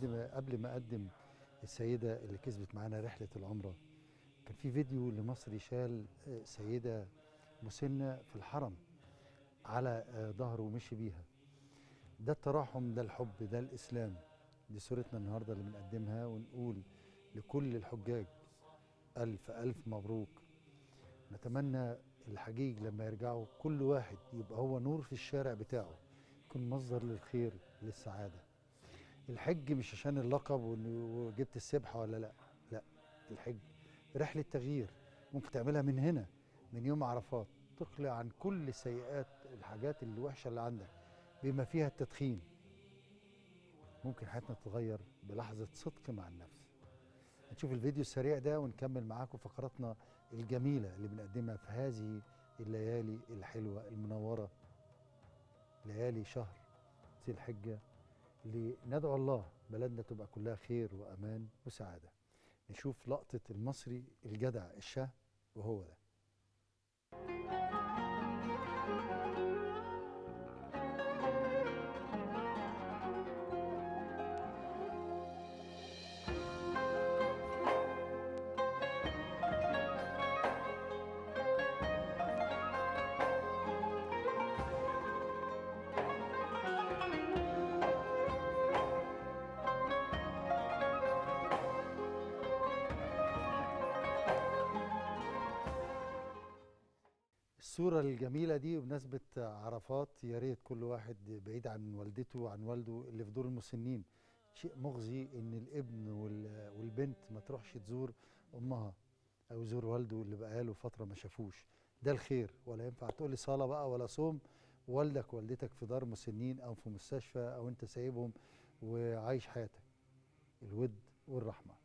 قبل ما قبل ما اقدم السيده اللي كسبت معانا رحله العمره كان في فيديو لمصري شال آه، سيده مسنه في الحرم على آه، ظهره ومشي بيها ده التراحم ده الحب ده الاسلام دي صورتنا النهارده اللي بنقدمها ونقول لكل الحجاج الف الف مبروك نتمنى الحجيج لما يرجعوا كل واحد يبقى هو نور في الشارع بتاعه يكون مصدر للخير للسعاده الحج مش عشان اللقب وإنه جبت السبحه ولا لا لا الحج رحله تغيير ممكن تعملها من هنا من يوم عرفات تقلع عن كل السيئات الحاجات الوحشه اللي عندك بما فيها التدخين ممكن حياتنا تتغير بلحظه صدق مع النفس نشوف الفيديو السريع ده ونكمل معاكم فقراتنا الجميله اللي بنقدمها في هذه الليالي الحلوه المنوره ليالي شهر ذي الحجه لندعو الله بلدنا تبقى كلها خير وامان وسعاده نشوف لقطه المصري الجدع الشهم وهو ده الصورة الجميلة دي بمناسبة عرفات يا ريت كل واحد بعيد عن والدته وعن والده اللي في دور المسنين شيء مغزي ان الابن وال- والبنت ما تروحش تزور امها او يزور والده اللي بقاله فترة ما شافوش ده الخير ولا ينفع تقول لي صلاة بقى ولا صوم والدك والدتك في دار مسنين او في مستشفى او انت سايبهم وعايش حياتك الود والرحمة